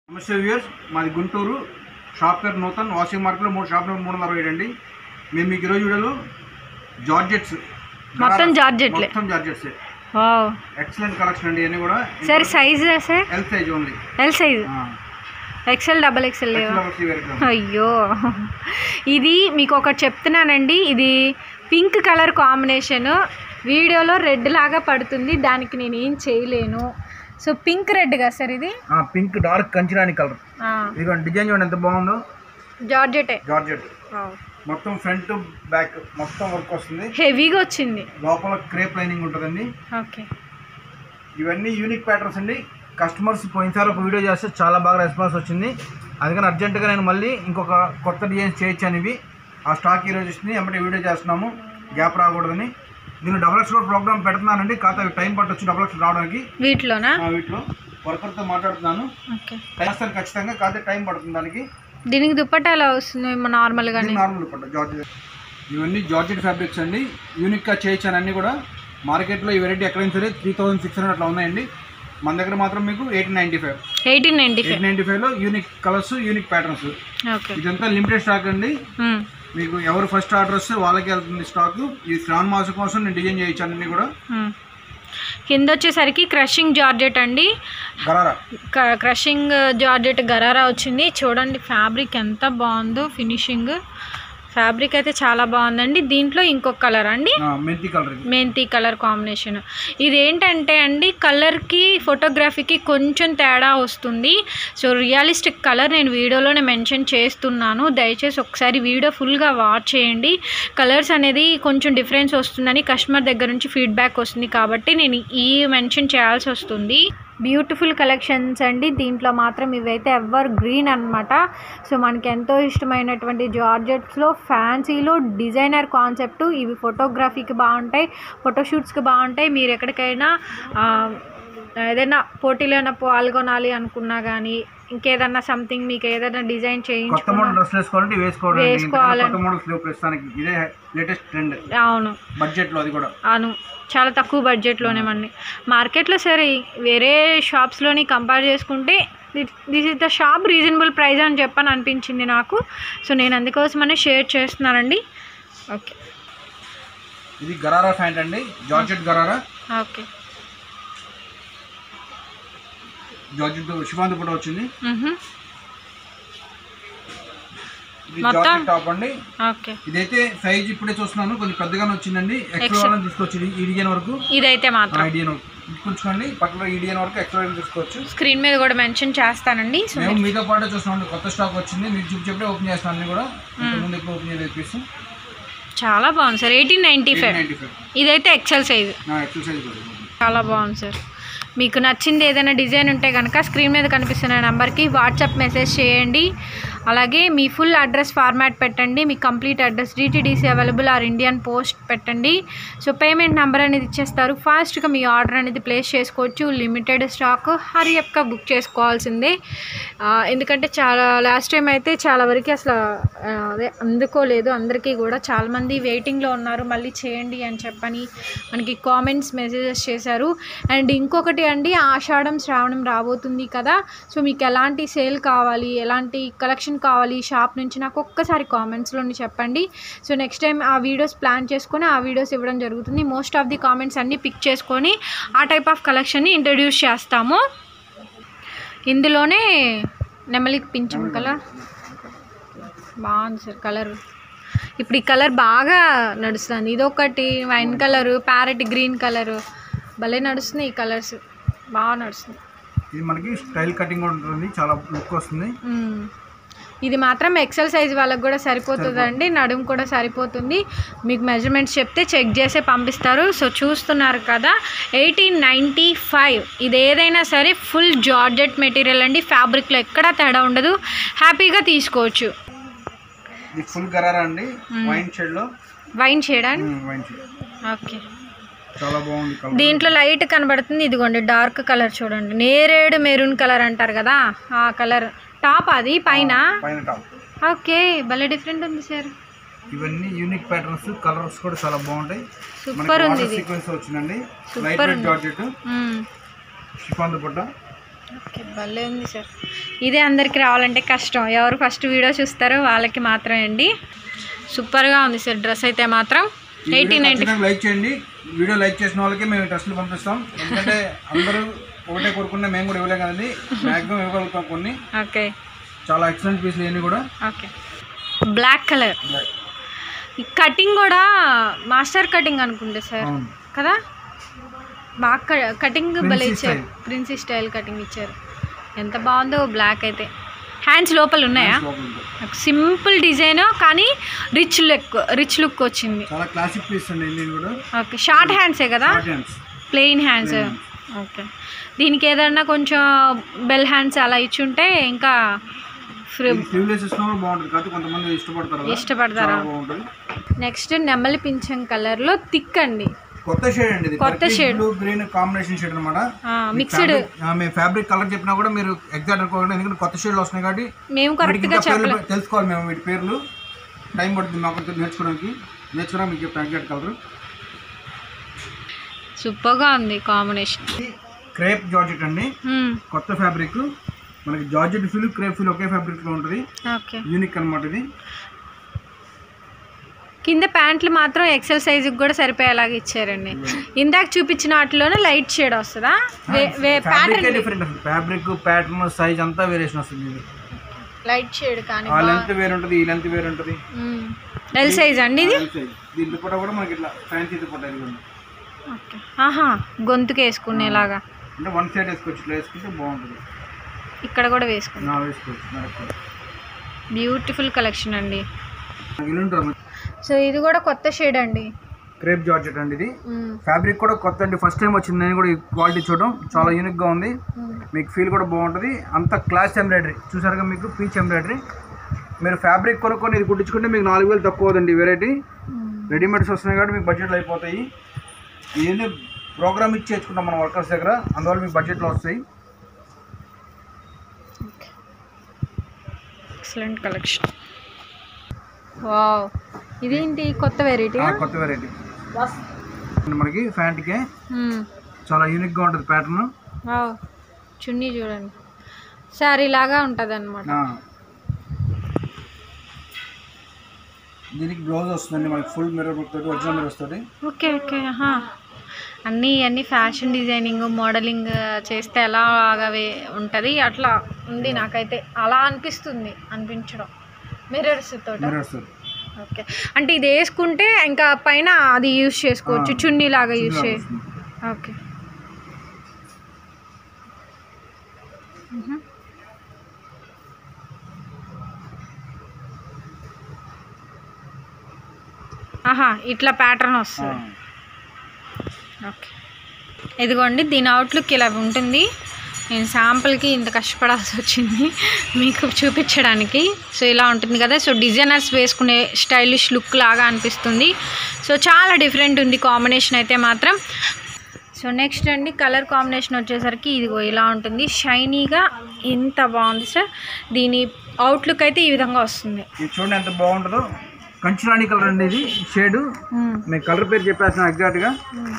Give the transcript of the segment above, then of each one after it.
నమస్తే వ్యూయర్స్ మాది గుంటూరు షాప్ పేరు నూతన్ వాషింగ్ మార్కెట్లో మూడు షాప్ నెంబర్ మూడు వందల అరవై ఏడు అండి మేము మీకు ఈరోజు వీడియోలో జార్జెట్స్ మొత్తం జార్జెట్లే. మొత్తం జార్జెట్స్ వావ్ ఎక్సలెంట్ కలెక్షన్ అండి ఇవన్నీ కూడా sir size sir L size only L size XL double XL లేవా అయ్యో ఇది మీకు ఒకటి చెప్తున్నానండి ఇది పింక్ కలర్ కాంబినేషన్ వీడియోలో రెడ్ లాగా పడుతుంది దానికి నేను ఏం చేయలేను సో పింక్ రెడ్ కదా సార్ ఇది పింక్ డార్క్ కంచిరాని కలర్ ఇదిగోండి డిజైన్ చూడండి ఎంత బాగుందో జార్జెటే జార్జెట్ మొత్తం ఫ్రంట్ బ్యాక్ మొత్తం వర్క్ వస్తుంది హెవీగా వచ్చింది లోపల క్రేప్ లైనింగ్ ఉంటుందండి ఓకే ఇవన్నీ యూనిక్ ప్యాటర్న్స్ అండి కస్టమర్స్ పోయినసారి ఒక వీడియో చేస్తే చాలా బాగా రెస్పాన్స్ వచ్చింది అందుకని అర్జెంటుగా నేను మళ్ళీ ఇంకొక కొత్త డిజైన్స్ చేయొచ్చాను ఇవి ఆ స్టాక్ ఈరోజు ఇస్తుంది ఎమ్మటి వీడియో చేస్తున్నాము గ్యాప్ రాకూడదని నేను డబల్ ఎక్స్ ప్రోగ్రామ్ పెడుతున్నానండి కాకపోతే అవి టైం పట్టొచ్చు డబల్ ఎక్స్ రావడానికి వీటిలోనా ఆ వీటిలో వర్కర్తో మాట్లాడుతున్నాను ఓకే చేస్తాను ఖచ్చితంగా కాకపోతే టైం పడుతుంది దానికి దీనికి దుప్పట్టా ఎలా వస్తుంది నార్మల్గానే నార్మల్ పట్ట జార్జెట్ ఇవన్నీ జార్జెట్ ఫ్యాబ్రిక్స్ అండి యూనిక్గా చేయొచ్చాను అన్నీ కూడా మార్కెట్లో ఈ వెరైటీ ఎక్కడైనా సరే త్రీ థౌసండ్ సిక్స్ హండ్రెడ్ అట్లా ఉన్నాయండి మన దగ్గర మాత్రం మీకు eight ninety five eighteen ninety eight five ninety ఫైవ్లో unique colours unique patterns okay ఇదంతా లిమిటెడ్ స్టాక్ అండి మ్మ్. మీకు ఎవరు ఫస్ట్ ఆర్డర్ వస్తే వాళ్ళకి వెళ్తుంది స్టాక్ ఈ శ్రావణ మాసం కోసం నేను డిజైన్ చేయించాను అన్ని కూడా మ్మ్. కింద వచ్చేసరికి క్రషింగ్ జార్జెట్ అండి గరారా క- క్రషింగ్ జార్జెట్ గరారా వచ్చింది చూడండి ఫ్యాబ్రిక్ ఎంత బాగుందో ఫినిషింగ్ ఫ్యాబ్రిక్ అయితే చాలా బాగుందండి దీంట్లో ఇంకొక కలర్ అండి ఆ, మెంతి కలర్ ఇది మెంతి కలర్ కాంబినేషన్ ఇది ఏంటంటే అండి కలర్కి ఫోటోగ్రఫీకి కొంచెం తేడా వస్తుంది సో రియలిస్టిక్ కలర్ నేను వీడియోలోనే మెన్షన్ చేస్తున్నాను దయచేసి ఒకసారి వీడియో ఫుల్గా వాచ్ చేయండి కలర్స్ అనేది కొంచెం డిఫరెన్స్ వస్తుందని కస్టమర్ దగ్గర నుంచి ఫీడ్బ్యాక్ వస్తుంది కాబట్టి నేను ఈ మెన్షన్ చేయాల్సి వస్తుంది బ్యూటిఫుల్ కలెక్షన్స్ అండి దీంట్లో మాత్రం ఇవైతే ఎవర్ గ్రీన్ అన్నమాట సో మనకి ఎంతో ఇష్టమైనటువంటి జార్జెట్స్లో ఫ్యాన్సీలో డిజైనర్ కాన్సెప్ట్ ఇవి ఫోటోగ్రఫీకి బాగుంటాయి ఫోటోషూట్స్కి బాగుంటాయి మీరు ఎక్కడికైనా ఆ, ఏదైనా పోటీలో పాల్గొనాలి అనుకున్నా కానీ ఇంకేదన్నా సంథింగ్ మీకు ఏదైనా డిజైన్ కొత్త చేయించుకున్నా మోడల్ డ్రెస్ వేసుకోవాలంటే వేసుకోవడం వేసుకోవాలి. కొత్త మోడల్స్ లేవు ప్రస్తుతానికి ఇదే లేటెస్ట్ ట్రెండ్ అవును బడ్జెట్లో అది కూడా అవును చాలా తక్కువ బడ్జెట్లోనే మనని మార్కెట్లో సరే వేరే షాప్స్లోని కంపేర్ చేసుకుంటే this is the shop reasonable price అని చెప్పని అనిపించింది నాకు సో నేను అందుకోసమనే షేర్ చేస్తున్నానండి ఓకే ఇది గరారా ప్యాంట్ అండి జార్జెట్ గరారా ఓకే జార్జెట్ శివాంత్ కూడా వచ్చింది మ్హూ. ఇది మొత్తం? జార్జెట్ టాప్ అండి ఓకే ఇదైతే సైజ్ ఇప్పుడే చూస్తున్నాను కొంచెం పెద్దగానే వచ్చిందండి ఎక్స్ట్రా Extra. వాళ్ళని తీసుకోవచ్చు ఈ డిజైన్ వరకు ఇదైతే మాత్రం ఐడియన్ కూర్చోండి పక్కన ఈ డిజైన్ వరకు ఎక్స్ట్రా తీసుకోవచ్చు స్క్రీన్ మీద కూడా మెన్షన్ చేస్తానండి సో మేము మీతో పాటు చూస్తున్నాం కొత్త స్టాక్ వచ్చింది మీకు చూపు చెప్పే ఓపెన్ చేస్తాను అన్ని కూడా ముందు ఎప్పుడు ఓపెన్ చేయలేదు పీస్ చాలా బాగుంది sir eighteen ninety five ninety five ఇదైతే ఎక్సెల్ సైజ్ ఎక్సెల్ సైజ్ కూడా చాలా బాగుంది సార్ మీకు నచ్చింది ఏదైనా డిజైన్ ఉంటే కనుక స్క్రీన్ మీద కనిపిస్తున్న నెంబర్కి వాట్సాప్ మెసేజ్ చేయండి అలాగే మీ ఫుల్ అడ్రస్ ఫార్మాట్ పెట్టండి మీ complete address DTDC available or Indian post పెట్టండి సో పేమెంట్ నెంబర్ అనేది ఇచ్చేస్తారు ఫాస్ట్గా మీ ఆర్డర్ అనేది ప్లేస్ చేసుకోవచ్చు లిమిటెడ్ స్టాక్ హరియప్గా బుక్ చేసుకోవాల్సిందే ఆ, ఎందుకంటే చాలా లాస్ట్ టైం అయితే చాలా వరకు అసలు ఆ, అదే అందుకోలేదు అందరికీ కూడా చాలామంది వెయిటింగ్లో ఉన్నారు మళ్ళీ చేయండి అని చెప్పని మనకి కామెంట్స్ మెసేజెస్ చేశారు అండ్ ఇంకొకటి అండి ఆషాఢం శ్రావణం రాబోతుంది కదా సో మీకు ఎలాంటి సేల్ కావాలి ఎలాంటి కలెక్షన్ కావాలి ఈ షాప్ నుంచి నాకు ఒక్కసారి కామెంట్స్లోని చెప్పండి సో నెక్స్ట్ టైం ఆ వీడియోస్ ప్లాన్ చేసుకొని ఆ వీడియోస్ ఇవ్వడం జరుగుతుంది మోస్ట్ ఆఫ్ ది కామెంట్స్ అన్నీ పిక్ చేసుకొని ఆ టైప్ ఆఫ్ కలెక్షన్ని ఇంట్రడ్యూస్ చేస్తాము ఇందులోనే నెమలికి పింఛం కలర్ బాగుంది సార్ కలర్ ఇప్పుడు ఈ కలర్ బాగా నడుస్తుంది ఇదొకటి wine colour parrot green colour భలే నడుస్తున్నాయి ఈ కలర్స్ బాగా నడుస్తుంది ఇది మనకి స్టైల్ కటింగ్ కూడా ఉంటుంది చాలా లుక్ వస్తుంది మ్మ్. ఇది మాత్రం ఎక్సెల్ సైజ్ వాళ్ళకి కూడా సరిపోతుందండి నడుము కూడా సరిపోతుంది మీకు మెజర్మెంట్స్ చెప్తే చెక్ చేసే పంపిస్తారు సో చూస్తున్నారు కదా ఎయిటీన్ నైంటీ ఫైవ్ ఇది ఏదైనా సరే ఫుల్ జార్జెట్ మెటీరియల్ అండి ఫ్యాబ్రిక్లో ఎక్కడా తేడా ఉండదు హ్యాపీగా తీసుకోవచ్చు ఇది ఫుల్ గరారా అండి వైన్ షేడ్ లో వైన్ చేయడానికి వైన్ షేడ్ ఓకే చాలా బాగుంది కలర్ దీంట్లో లైట్ కనబడుతుంది ఇదిగోండి డార్క్ కలర్ చూడండి నేరేడు మెరూన్ కలర్ అంటారు కదా ఆ కలర్ టాప్ అది పైన పైన టాప్ ఓకే భలే డిఫరెంట్ ఉంది సార్ ఇవన్నీ యూనిక్ ప్యాటర్న్స్ కలర్స్ కూడా చాలా బాగుంటాయి సూపర్ ఉంది ఇది సీక్వెన్స్ వచ్చిందండి Super లైట్ వెయిట్ ఉంది. జార్జెట్ మ్మ్. షిఫాన్ దుపట్టా ఓకే భలే ఉంది సార్ ఇదే అందరికి రావాలంటే కష్టం ఎవరు ఫస్ట్ వీడియో చూస్తారో వాళ్ళకి మాత్రమే అండి సూపర్గా ఉంది సార్ డ్రెస్ అయితే మాత్రం ఈ ఎయిటీన్ వీడియో నైంటీ ఖచ్చితంగా లైక్ చేయండి వీడియో లైక్ చేసిన వాళ్ళకి మేము డ్రెస్సులు పంపిస్తాం ఎందుకంటే అందరూ ఒకటే కోరుకున్నా మేము కూడా ఇవ్వలేం కదండి మ్యాక్సిమం ఇవ్వగలుగుతాం కొన్ని ఓకే చాలా ఎక్సలెంట్ పీస్లు ఇవన్నీ కూడా ఓకే బ్లాక్ కలర్ Black. ఈ కటింగ్ కూడా మాస్టర్ కటింగ్ అనుకుంటే సార్ అవును కదా బాగా క- కటింగ్ భలే Princey ఇచ్చారు style. ప్రిన్సీ స్టైల్ కటింగ్ ఇచ్చారు ఎంత బాగుందో బ్లాక్ అయితే హ్యాండ్స్ లోపల ఉన్నాయా లోపల ఉంటుంది. సింపుల్ డిజైన్ కానీ రిచ్ లుక్ రిచ్ లుక్ వచ్చింది చాలా క్లాసిక్ పీస్ అండి ఇవన్నీ కూడా ఓకే షార్ట్ హ్యాండ్సే కదా short hands plain hands okay దీనికి ఏదన్నా కొంచెం బెల్ హ్యాండ్స్ అలా ఇచ్చుంటే ఇంకా ఫ్రీ స్లీవ్లెస్ ఇస్తున్నా కూడా బాగుంటుంది కాకపోతే కొంతమంది ఇష్టపడతారు కదా. ఇష్టపడతారా చాలా బాగుంటుంది నెక్స్ట్ నెమలి పింఛం కలర్లో థిక్ అండి కొత్త షేడ్ అండి ఇది కొత్త shade. Blue green combination shade అనమాట మిక్స్డ్ మేము ఫ్యాబ్రిక్ కలర్ చెప్పినా కూడా మీరు ఎగ్జాక్ట్ అనుకోకండి ఎందుకంటే కొత్త షేడ్లు వస్తున్నాయి కాబట్టి మేము వీటికి కరెక్ట్గా ఇంకా పేర్లు చెప్పలేం తెలుసుకోవాలి మేము వీటి పేర్లు టైం పడుతుంది మాకు కొంచెం నేర్చుకోవడానికి నేర్చుకోవడానికి మీకు చెప్తాను ఎగ్జాక్ట్ కలర్ సూపర్గా ఉంది కాంబినేషన్ క్రేప్ జార్జెట్ అండి కొత్త ఫ్యాబ్రిక్ మనకి జార్జెట్ ఫీల్ క్రేప్ ఫీల్ ఒకే ఫ్యాబ్రిక్ లో ఉంటుంది ఓకే యూనిక్ అన్నమాట ఇది కింద ప్యాంట్లు మాత్రం ఎక్సెల్ సైజుకి కూడా సరిపోయేలాగా ఇచ్చారండి ఇందాక చూపించిన వాటిలోనే లైట్ షేడ్ వస్తుందా వే- వే ఫ్యాబ్రిక్ ప్యాటర్న్ డిఫరెంట్ అసలు ఫ్యాబ్రిక్ ప్యాటర్న్ సైజ్ అంతా వేరియేషన్ వస్తుంది ఇది లైట్ షేడ్ కానీ ఆ లెంత్ వేరు ఉంటుంది ఈ లెంత్ వేరు ఉంటుంది ఎల్ సైజ్ అండి ఇది size. దీని దుపట్టా కూడా మనకి ఇట్లా ఫ్యాన్సీ దుపట్టా ఇది కూడా. ఓకే ఆహా గొంతుకు వేసుకునేలాగా అంటే వన్ సైడ్ వేసుకోవచ్చు ఇట్లా వేసుకుంటే బాగుంటుంది ఇక్కడ కూడా వేసుకున్నాం నా వేసుకోవచ్చు నడక బ్యూటిఫుల్ కలెక్షన్ అండి ఇల్లు ఉంటుంది సో ఇది కూడా కొత్త షేడ్ అండి క్రేప్ జార్జెట్ అండి ఇది ఫ్యాబ్రిక్ కూడా కొత్త అండి ఫస్ట్ టైం వచ్చింది నేను కూడా ఈ క్వాలిటీ చూడడం చాలా యూనిక్గా ఉంది మీకు ఫీల్ కూడా బాగుంటుంది అంత క్లాస్ ఎంబ్రాయిడరీ చూసారుగా మీకు పీచ్ ఎంబ్రాయిడరీ మీరు ఫ్యాబ్రిక్ కొనుక్కొని ఇది కుట్టించుకుంటే మీకు నాలుగు వేలు తక్కువ అవుతుంది వెరైటీ రెడీమేడ్స్ వస్తున్నాయి కాబట్టి మీకు బడ్జెట్లో అయిపోతాయి ఇవన్నీ ప్రోగ్రామ్ ఇచ్చి చేసుకుంటాం మన వర్కర్స్ దగ్గర అందువల్ల మీకు బడ్జెట్లో వస్తాయి ఎక్సలెంట్ కలెక్షన్ వావ్ ఇదేంటి కొత్త వెరైటీ ఆ, కొత్త వెరైటీ మనకి ఫ్యాంట్కే చాలా యూనిక్గా ఉంటుంది ప్యాటర్న్ వావ్ చున్నీ చూడండి శారీ లాగా ఉంటుంది అనమాట దీనికి బ్లౌజ్ వస్తుందండి మనకి ఫుల్ మిర్రర్ తోటి ఒరిజినల్ మిర్రర్స్ తోటి ఓకే ఓకే ఆహా. అన్నీ అన్నీ ఫ్యాషన్ డిజైనింగ్ మోడలింగ్ చేస్తే ఎలాగా ఉంటుంది అట్లా ఉంది నాకైతే అలా అనిపిస్తుంది అనిపించడం మిర్రర్స్ తోట మిర్రర్స్ తోటి ఓకే అంటే ఇది వేసుకుంటే ఇంకా పైన అది యూజ్ చేసుకోవచ్చు ఆ. చున్నీ లాగా యూజ్ ఇలా చే వస్తుంది. ఓకే మ్హూ. ఆహా ఇట్లా ప్యాటర్న్ ఆ. వస్తుంది ఓకే ఇదిగోండి దీని అవుట్లుక్ ఇలా ఉంటుంది నేను శాంపుల్కి ఇంత కష్టపడాల్సి వచ్చింది మీకు చూపించడానికి సో ఇలా ఉంటుంది కదా సో డిజైనర్స్ వేసుకునే స్టైలిష్ లుక్ లాగా అనిపిస్తుంది సో చాలా డిఫరెంట్ ఉంది కాంబినేషన్ అయితే మాత్రం సో నెక్స్ట్ అండి కలర్ కాంబినేషన్ వచ్చేసరికి ఇదిగో ఇలా ఉంటుంది షైనీగా ఎంత బాగుంది సార్ దీని అవుట్లుక్ అయితే ఈ విధంగా వస్తుంది ఇది చూడండి ఎంత బాగుంటుందో కంచురాణి కలర్ అండి ఇది షేడ్ నేను కలర్ పేరు చెప్పేస్తాను ఎగ్జాక్ట్గా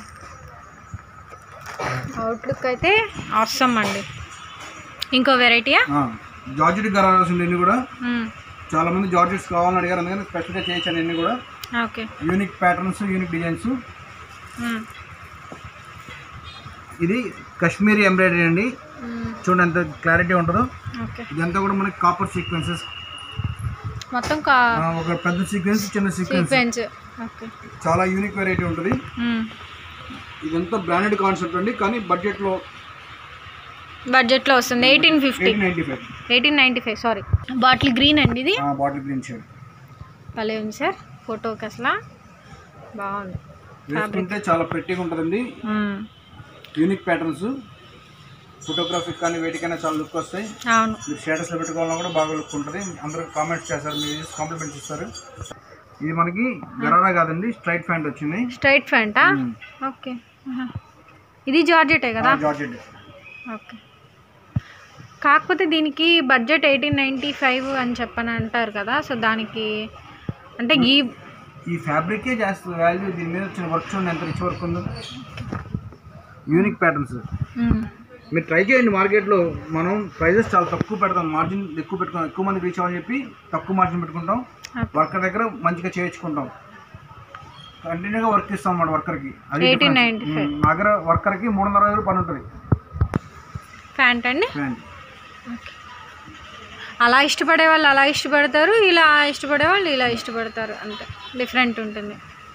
అవుట్లుక్ అయితే అవసరం అండి ఇంకో వెరైటీయా జార్జెట్ గరాల్సి ఇన్ని కూడా చాలా మంది జార్జెట్స్ కావాలని అడిగారు అందుకని స్పెషల్గా చేయించాను ఇన్ని కూడా okay unique patterns unique designs ఇది కాశ్మీరీ ఎంబ్రాయిడరీ అండి చూడండి ఎంత క్లారిటీ ఉంటుందో ఓకే ఇదంతా కూడా మనకి కాపర్ సీక్వెన్సెస్ మొత్తం కా ఒక పెద్ద సీక్వెన్స్ చిన్న సీక్వెన్స్ సీక్వెన్స్ ఓకే చాలా యూనిక్ వెరైటీ ఉంటుంది ఇదంతా బ్రాండెడ్ కాన్సెప్ట్ అండి కానీ బడ్జెట్లో బడ్జెట్లో వస్తుంది eighteen fifty eight ninety five eighteen ninety five sari bottle green అండి ఇది బాటిల్ గ్రీన్ షేడ్ భలే ఉంది సార్ ఫోటోకి అసలు బాగుంది వేసుకుంటే చాలా పెట్టిగా ఉంటుందండి మ్మ్. యూనిక్ ప్యాటర్న్స్ ఫోటోగ్రఫీకి కానీ వేటికైనా చాలా లుక్ వస్తాయి అవును మీరు స్టేటస్లో పెట్టుకోవాలన్నా కూడా బాగా లుక్ ఉంటుంది అందరూ కామెంట్స్ చేస్తారు మీరు కాంప్లిమెంట్స్ ఇస్తారు ఇది మనకి గరారా కాదండి స్ట్రైట్ ప్యాంట్ వచ్చింది స్ట్రైట్ ప్యాంటా ఓకే ఆహా. ఇది జార్జెటే కదా జార్జెట్ ఓకే కాకపోతే దీనికి బడ్జెట్ ఎయిటీన్ నైంటీ ఫైవ్ అని చెప్పని అంటారు కదా సో దానికి అంటే ఈ ఈ ఫ్యాబ్రికే చేస్తుంది వాల్యూ దీని మీద వచ్చిన వర్క్ చూడండి ఎంత రిచ్ వర్క్ ఉందో యూనిక్ ప్యాటర్న్స్ మ్మ్. మీరు ట్రై చేయండి మార్కెట్లో మనం ప్రైజెస్ చాలా తక్కువ పెడతాం మార్జిన్ ఎక్కువ పెట్టుకుంటాం ఎక్కువ మంది రీచ్ అవ్వని చెప్పి తక్కువ మార్జిన్ పెట్టుకుంటాం వర్కర్ దగ్గర మంచిగా చేయించుకుంటాం కంటిన్యూగా వర్క్ ఇస్తాం అన్నమాట వర్కర్కి అది 1895. difference. ఉమ్, మా దగ్గర వర్కర్కి మూడు వందల అరవై పని ఉంటుంది ప్యాంట్ అండి ప్యాంట్ అలా ఇష్టపడే వాళ్ళు అలా ఇష్టపడతారు ఇలా ఇష్టపడే వాళ్ళు ఇలా ఇష్టపడతారు అంతే డిఫరెంట్ ఉంటుంది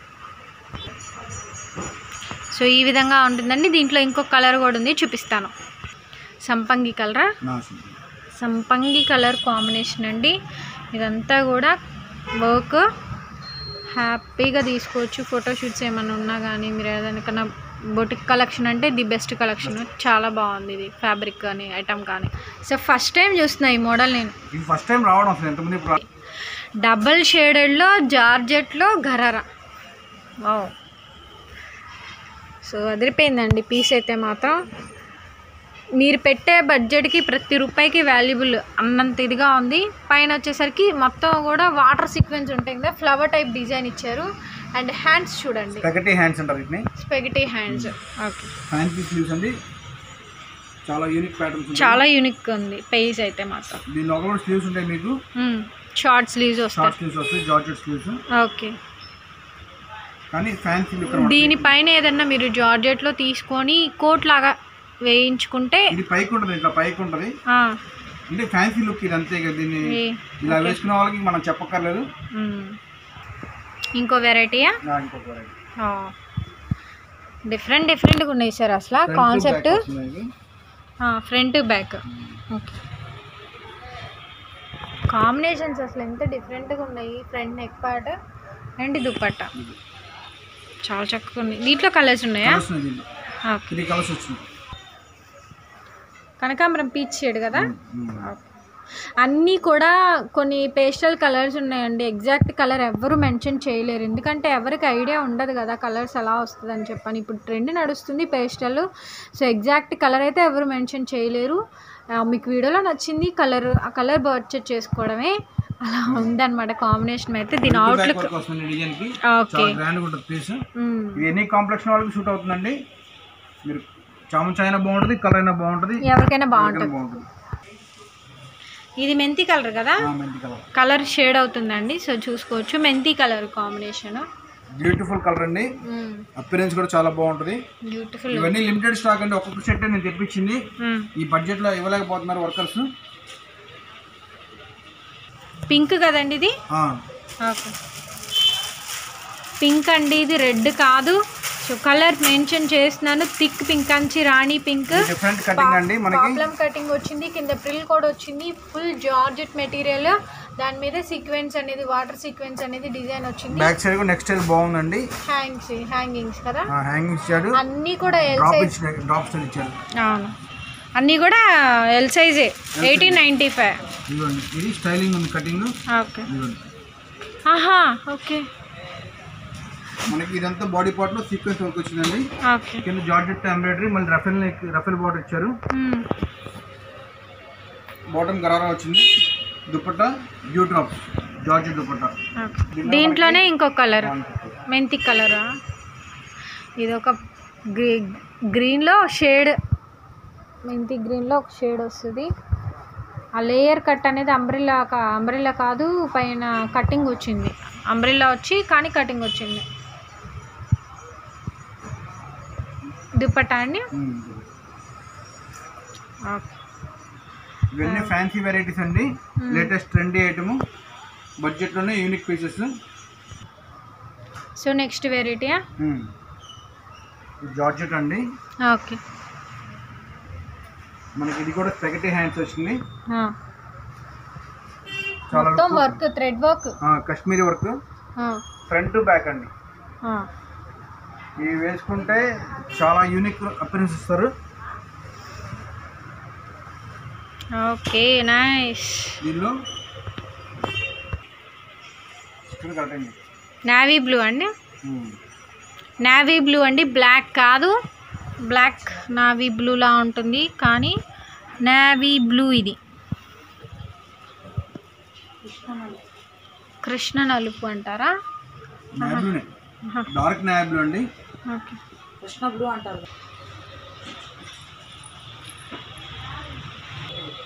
సో ఈ విధంగా ఉంటుందండి దీంట్లో ఇంకొక కలర్ కూడా ఉంది చూపిస్తాను సంపంగి కలరా నాశనం సంపంగి కలర్ కాంబినేషన్ అండి ఇదంతా కూడా వర్క్ హ్యాపీగా తీసుకోవచ్చు ఫోటోషూట్స్ ఏమైనా ఉన్నా కానీ మీరు ఏదైనా బొటిక్ కలెక్షన్ అంటే ది బెస్ట్ కలెక్షన్ చాలా బాగుంది ఇది ఫ్యాబ్రిక్ కానీ ఐటమ్ కానీ సో ఫస్ట్ టైం చూస్తున్నా ఈ మోడల్ నేను ఇది ఫస్ట్ టైం రావడం అసలు ఎంతమంది ఇప్పుడు రా- డబల్ షేడెడ్లో జార్జెట్లో గరారా వావ్ సో అదిరిపోయిందండి పీస్ అయితే మాత్రం మీరు పెట్టే బడ్జెట్కి ప్రతి రూపాయికి వాల్యుబుల్ అన్నంత ఇదిగా ఉంది పైన వచ్చేసరికి మొత్తం కూడా వాటర్ సీక్వెన్స్ ఉంటాయి కదా ఫ్లవర్ టైప్ డిజైన్ ఇచ్చారు అండ్ హ్యాండ్స్ చూడండి స్పెగటీ హ్యాండ్స్ అంటారు వీటిని spaghetti hands okay fancy sleeves అండి చాలా యూనిక్ ప్యాటర్న్స్ చాలా యూనిక్ ఉంది పేజ్ అయితే మాత్రం దీని లోపల కూడా స్లీవ్స్ ఉంటాయి మీకు షార్ట్ స్లీవ్స్ షార్ట్ వస్తాయి స్లీవ్స్ వస్తాయి జార్జెట్ స్లీవ్స్ ఓకే కానీ ఫ్యాన్సీ లుక్ దీనిపైన ఏదన్నా మీరు జార్జెట్లో తీసుకొని కోట్ లాగా వేయించుకుంటే ఇది పైకి ఉంటుంది ఇట్లా పైకి ఉంటుంది ఆ, అంటే ఫ్యాన్సీ లుక్ ఇది అంతే కదా దీన్ని ఏ- ఇలా వేసుకునే వాళ్ళకి మనం చెప్పక్కర్లేదు మ్. ఇంకో వెరైటీయా నా ఇంకొక variety. డిఫరెంట్ డిఫరెంట్గా ఉన్నాయి సార్ అసలు Front to కాన్సెప్ట్ back వస్తుంది ఇది. ఫ్రంట్ బ్యాక్ ఓకే కాంబినేషన్స్ అసలు ఎంత డిఫరెంట్గా ఉన్నాయి front neck part and dupatta ఇది. చాలా చక్కగా ఉంది దీంట్లో కలర్స్ ఉన్నాయా Colours ఉన్నాయి దీంట్లో. ఓకే త్రీ కలర్స్ వచ్చినాయి కనకాంబరం పీచ్ షేడ్ కదా ఉమ్, ఉమ్. అన్నీ కూడా కొన్ని పేస్టల్ కలర్స్ ఉన్నాయండి ఎగ్జాక్ట్ కలర్ ఎవరు మెన్షన్ చేయలేరు ఎందుకంటే ఎవరికి ఐడియా ఉండదు కదా కలర్స్ ఎలా వస్తుందని చెప్పని ఇప్పుడు ట్రెండ్ నడుస్తుంది పేస్టల్ సో ఎగ్జాక్ట్ కలర్ అయితే ఎవరు మెన్షన్ చేయలేరు ఆ, మీకు వీడియోలో నచ్చింది కలర్ ఆ కలర్ పర్చేజ్ చేసుకోవడమే అలా ఉందన్నమాట కాంబినేషన్ అయితే దీని Front to back outlook work వస్తుంది డిజైన్ కి ఓకే చాలా గ్రాండ్ ఉంటుంది పీస్ ఇది ఎన్ని కాంప్లెక్షన్ వాళ్ళకి షూట్ అవుతుందండి మీరు చామంచి అయినా బాగుంటుంది కలర్ అయినా బాగుంటుంది ఎవరికైనా ఎవరికైనా బాగుంటుంది బాగుంటుంది ఇది మెంతి కలర్ కదా ఆ, మెంతి కలర్ కలర్ షేడ్ అవుతుందండి సో చూసుకోవచ్చు మెంతి కలర్ కాంబినేషన్ బ్యూటిఫుల్ కలర్ అండి అపిరెన్స్ కూడా చాలా బాగుంటుంది బ్యూటిఫుల్ ఇవన్నీ లిమిటెడ్ స్టాక్ అండి ఒక్కొక్క సెట్ నేను తెప్పించింది ఈ బడ్జెట్ లో ఇవ్వలేకపోతున్నారు వర్కర్స్ పింక్ కదండి ఇది ఓకే పింక్ అండి ఇది రెడ్ కాదు సో కలర్ మెన్షన్ చేస్తున్నాను థిక్ పింక్ అంచి రాణి పింక్ డిఫరెంట్ కటింగ్ అండి మనకి ప్రాబ్లం కటింగ్ వచ్చింది కింద ప్రిల్ కూడా వచ్చింది ఫుల్ జార్జెట్ మెటీరియల్ దాని మీద సీక్వెన్స్ అనేది వాటర్ సీక్వెన్స్ అనేది డిజైన్ వచ్చింది బ్యాక్ సైడ్ కూడా నెక్స్ట్ స్టైల్ బాగుందండి హ్యాంగ్స్ హ్యాంగింగ్స్ కదా హ్యాంగింగ్ ఇచ్చాడు అన్నీ కూడా ఎల్ డ్రాప్ సైజ్ ఇచ్చాడు డ్రాప్ స్టైల్ ఇచ్చాడు అవును అన్నీ కూడా ఎల్ సైజే ఎయిటీన్ నైంటీ ఫైవ్ ఇదిగోండి ఇది స్టైలింగ్ ఉంది కటింగ్ ఓకే ఇదిగోండి ఆహా ఓకే మనకి ఇదంతా బాడీ పార్ట్ లో సీక్వెన్స్ వర్క్ వచ్చిందండి ఓకే కింద జార్జెట్ ఎంబ్రాయిడరీ మళ్ళీ రఫెల్ రఫెల్ బార్డర్ ఇచ్చారు బాటమ్ గరారా వచ్చింది dupatta dew drop georgette dupatta దీంట్లోనే ఇంకో కలర్ మెంతి కలరా ఇది ఒక గ్రీ గ్రీన్లో షేడ్ మెంతి గ్రీన్లో ఒక షేడ్ వస్తుంది ఆ లేయర్ కట్ అనేది అంబ్రిల్లా అంబ్రిల్లా కాదు పైన కటింగ్ వచ్చింది అంబ్రిల్లా వచ్చి కానీ కటింగ్ వచ్చింది దుపట్టా అండి ఓకే ఇవన్నీ ఫ్యాన్సీ వెరైటీస్ అండి లేటెస్ట్ ట్రెండీ ఐటమ్ బడ్జెట్ లోనే యూనిక్ పీసెస్ సో నెక్స్ట్ వెరైటీయా జార్జెట్ అండి ఓకే మనకి ఇది కూడా స్పెగటీ హ్యాండ్స్ వచ్చింది చాలా మొత్తం వర్క్ థ్రెడ్ వర్క్ ఆ, Kashmiri work front to back అండి ఇవి వేసుకుంటే చాలా యూనిక్ అపిరెన్స్ ఇస్తారు ఓకే నైస్ దీనిలో ఇక్కడ కట్టండి నావీ బ్లూ అండి నావీ బ్లూ అండి బ్లాక్ కాదు బ్లాక్ నావీ బ్లూలా ఉంటుంది కానీ నావీ బ్లూ ఇది కృష్ణ నలుపు అంటారా నాబ్లూనే డార్క్ నాబ్లూ అండి ఓకే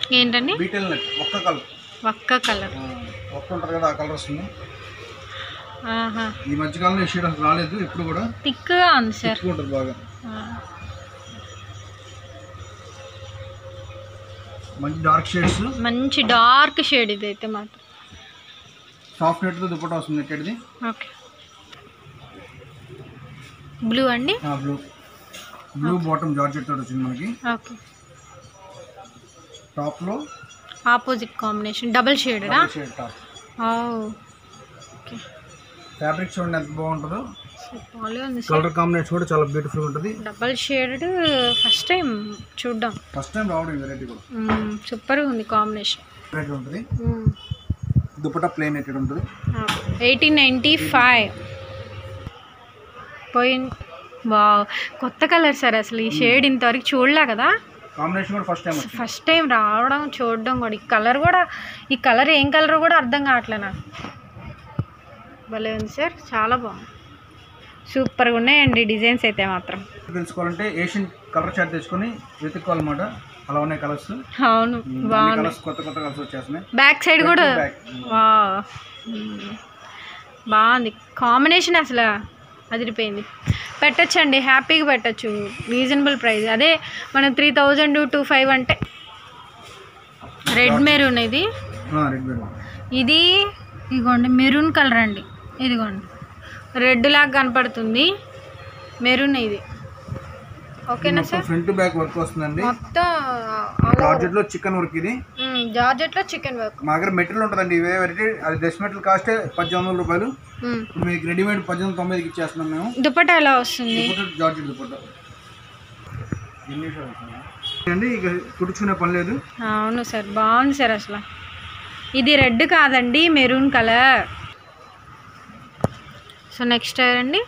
ఏంటండి బీటెల్ నెట్ ఒక్క కలర్ ఒక్క కలర్ ఒక్క ఉంటుంది కదా ఆ కలర్ వస్తుంది ఆహా ఈ మధ్యకాలంలో ఈ షేడ్ అసలు రాలేదు ఇప్పుడు కూడా థిక్గా ఉంది సార్ ఎక్కువ ఉంటుంది బాగా ఆ. మంచి డార్క్ షేడ్స్ మంచి డార్క్ షేడ్ ఇది అయితే మాత్రం సాఫ్ట్ నెట్తో దుప్పటా వస్తుంది నెట్టెడ్ది ఓకే బ్లూ అండి బ్లూ బ్లూ బాటమ్ జార్జెట్ తోటి వచ్చింది మనకి ఓకే టాప్లో ఆపోజిట్ కాంబినేషన్ డబుల్ షేడరా షేడ్ టాప్ ఓకే ఫ్యాబ్రిక్ చూడండి ఎంత బాగుంటుందో బాగా ఉంది సార్ కలర్ కాంబినేషన్ కూడా చాలా బ్యూటిఫుల్ ఉంటుంది డబల్ షేడెడ్ ఫస్ట్ టైం చూద్దాం ఫస్ట్ టైం రావడం ఈ వెరైటీ కూడా సూపర్గా ఉంది కాంబినేషన్ వెరైటీ ఉంటుంది దుపట్టా ప్లేన్ నెట్టెడ్ ఉంటుంది ఎయిటీన్ నైంటీ ఫైవ్ పోయిన్ వా కొత్త కలర్ సార్ అసలు ఈ షేడ్ ఇంతవరకు చూడలే కదా కాంబినేషన్ కూడా ఫస్ట్ టైం వచ్చింది ఫస్ట్ టైం రావడం చూడడం కూడా ఈ కలర్ కూడా ఈ కలర్ ఏం కలర్ కూడా అర్థం కావట్లే నాకు భలే ఉంది సార్ చాలా బాగుంది సూపర్గా ఉన్నాయండి డిజైన్స్ అయితే మాత్రం తెలుసుకోవాలంటే ఏషియన్ కలర్ చార్ట్ తెచ్చుకొని వెతుక్కోవాలన్నమాట అలా ఉన్నాయి కలర్స్ అవును బాగుంది కలర్స్ కొత్త కొత్త కలర్స్ వచ్చేస్తున్నాయి బ్యాక్ సైడ్ కూడా బ్యాక్ వా మ్మ్. బాగుంది కాంబినేషన్ అసలు అదిరిపోయింది పెట్టచ్చండి హ్యాపీగా పెట్టచ్చు రీజనబుల్ ప్రైస్ అదే మనం త్రీ థౌజండ్ టూ ఫైవ్ అంటే రెడ్ మెరూన్ ఇది రెడ్ బెడ్ ఇది ఇదిగోండి మెరూన్ కలర్ అండి ఇదిగోండి రెడ్ లాగా కనపడుతుంది మెరూన్ ఇది ఓకేనా సార్ ఫ్రంట్ బ్యాక్ వర్క్ వస్తుందండి మొత్తం జార్జెట్ లో చికెన్ వర్క్ ఇది జార్జెట్లో చికెన్ వర్క్ మా దగ్గర మెటీరియల్ ఉంటుందండి ఇవే వెరైటీ అది డ్రెస్ మెటీరియల్ కాస్టే పద్దెనిమిది వందల రూపాయలు ఇప్పుడు మీకు రెడీమేడ్ పద్దెనిమిది తొంభైకి ఇచ్చేస్తున్నాం మేము దుపట్టా ఎలా వస్తుంది దుపట్టా జార్జెట్ దుపట్టా అండి ఇక కుడుచుకునే పని లేదు అవును సార్ బాగుంది సార్ అసలు ఇది రెడ్ కాదండి మెరూన్ కలర్ సో నెక్స్ట్ అండి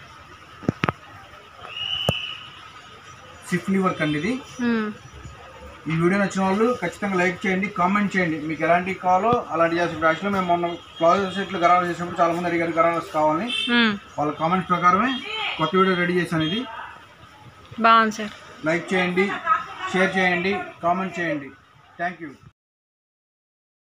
సిఫ్లీ వర్క్ అండి ఇది మ్మ్. ఈ వీడియో నచ్చిన వాళ్ళు ఖచ్చితంగా లైక్ చేయండి కామెంట్ చేయండి మీకు ఎలాంటి కావాలో అలాంటి చేసిన యాక్చువల్గా మేము మొన్న క్లాజెస్ సెట్లు గరాలు చేసినప్పుడు చాలా మంది అడిగారు గరాలు కావాలని మ్మ్. వాళ్ళ కామెంట్స్ ప్రకారమే కొత్త వీడియో రెడీ చేశాను ఇది బాగుంది సార్ లైక్ చేయండి షేర్ చేయండి కామెంట్ చేయండి థ్యాంక్ యూ